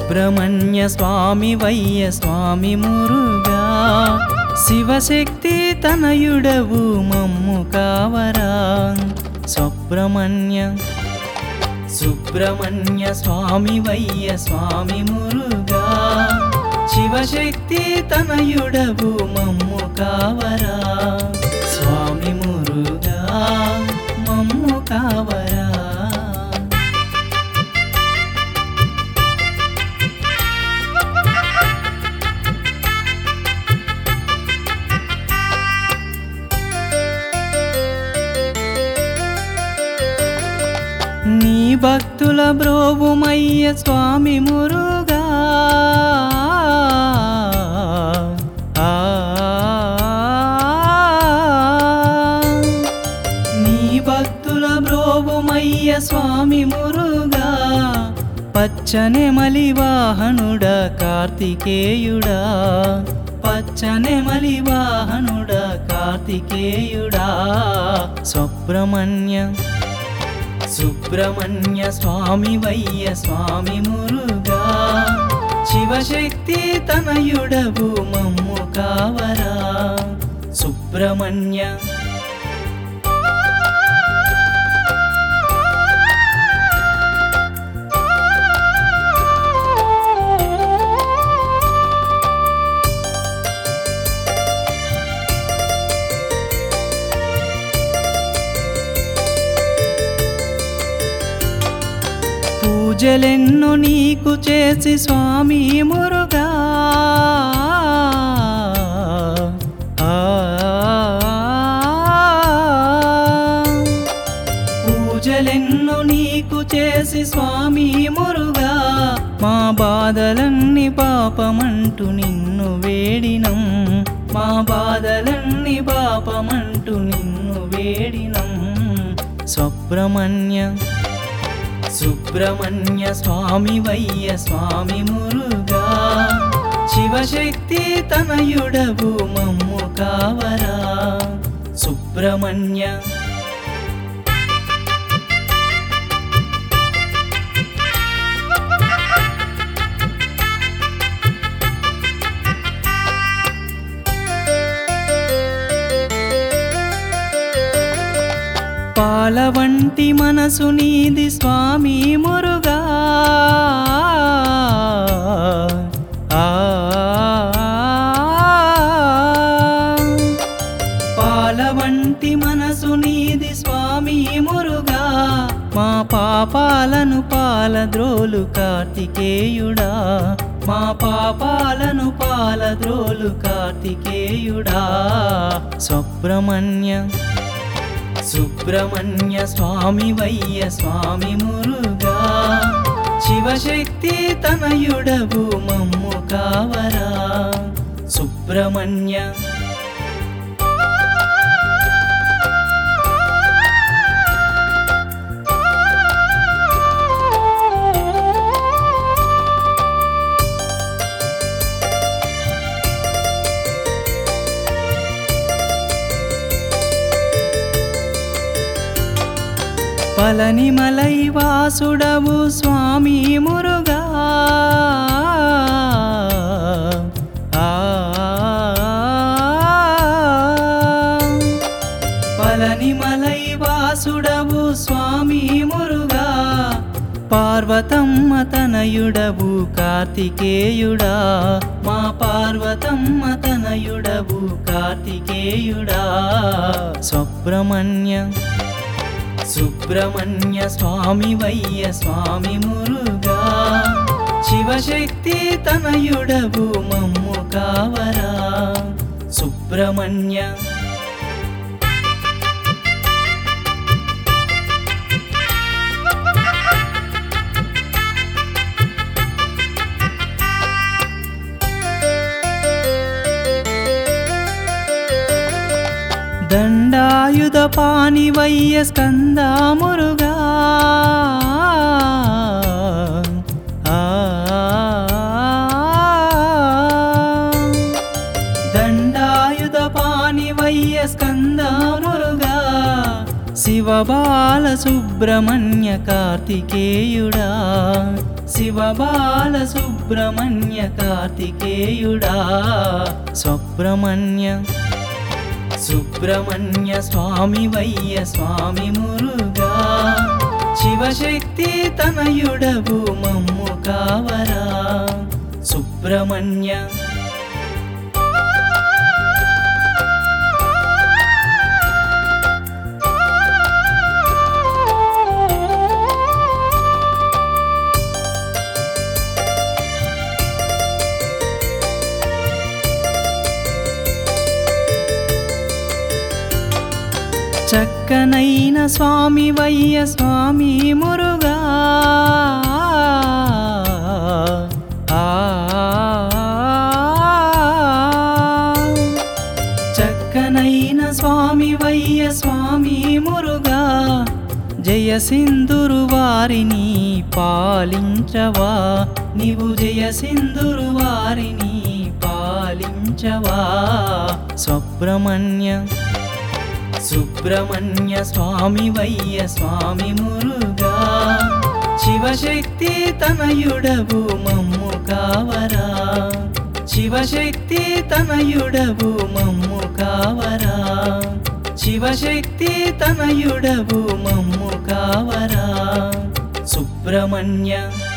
సుబ్రహ్మణ్య స్వామి వయ్య స్వామి మురుగా శివశక్తి తనయుడవు మమ్ము కావరా సుబ్రహ్మణ్య సుబ్రహ్మణ్య స్వామి వయ్య స్వామి మురుగా శివశక్తి తనయుడవు మమ్ము కావరా స్వామి మురుగా మమ్ము కావరా నీ భక్తుల బ్రోవుమయ్య స్వామి మురుగా ఆ. నీ భక్తుల బ్రోవుమయ్య స్వామి మురుగా పచ్చని మలివాహనుడా కార్తికేయుడా పచ్చని మలివాహనుడా కార్తికేయుడా సుబ్రహ్మణ్య సుబ్రహ్మణ్య స్వామి వయ్య స్వామి మురుగా శివశక్తి తనయుడవు మమ్ము కావరా సుబ్రహ్మణ్య పూజలెన్నో నీకు చేసి స్వామి మురుగా ఆ. పూజలెన్నో నీకు చేసి స్వామి మురుగా మా బాధలన్నీ పాపమంటూ నిన్ను వేడినం మా బాధలన్నీ పాపమంటూ నిన్ను వేడినం సుబ్రహ్మణ్య సుబ్రహ్మణ్య స్వామి వయ్య స్వామి మురుగా శివశక్తి తనయుడవు మమ్ము కావరా సుబ్రహ్మణ్య పాల వంటి మనసు నీది స్వామి మురుగా ఆ. పాల వంటి మనసు నీది స్వామి మురుగా మా పాపాలను పాలద్రోలు కార్తికేయుడా మా పాపాలను పాలద్రోలు కార్తికేయుడా సుబ్రహ్మణ్య సుబ్రహ్మణ్య స్వామి వయ్య స్వామి మురుగా శివశక్తి తనయుడవు మమ్ము కావరా సుబ్రహ్మణ్య పలని మలై వాసుడవు స్వామి మురుగా ఆ. పలని మలై వాసుడవు స్వామి మురుగా పార్వతమ్మ తనయుడవు కార్తికేయుడా మా పార్వతమ్మ తనయుడవు కార్తికేయుడా సుబ్రహ్మణ్య సుబ్రహ్మణ్య స్వామి వయ్య స్వామి మురుగా శివశక్తి తనయుడవు మమ్ము కావరా సుబ్రహ్మణ్య దండాయుధ పాణి వయ్య స్కందా మురుగా ఆ. దండాయుధ పాణి వయ్య స్కందా మురుగా శివ శివబాల సుబ్రహ్మణ్య కార్తికేయుడా శివబాల సుబ్రహ్మణ్య కార్తికేయుడా సుబ్రహ్మణ్య సుబ్రహ్మణ్య స్వామి వయ్య స్వామి మురుగా శివశక్తి తనయుడవు మమ్ము కావరా సుబ్రహ్మణ్య చక్కనైన స్వామి వయ్య స్వామి మురుగా ఆ. చక్కనైన స్వామి వయ్య స్వామి మురుగా జయ సింధురు వారిని పాలించవా నీవు జయ సింధురు వారిని పాలించవా సుబ్రహ్మణ్య సుబ్రహ్మణ్య స్వామి వయ్య స్వామి మురుగా శివశక్తి తనయుడవు మమ్ము కావరా శివశక్తి తనయుడవు మమ్ము కావరా శివశక్తి తనయుడవు మమ్ము కావరా సుబ్రహ్మణ్య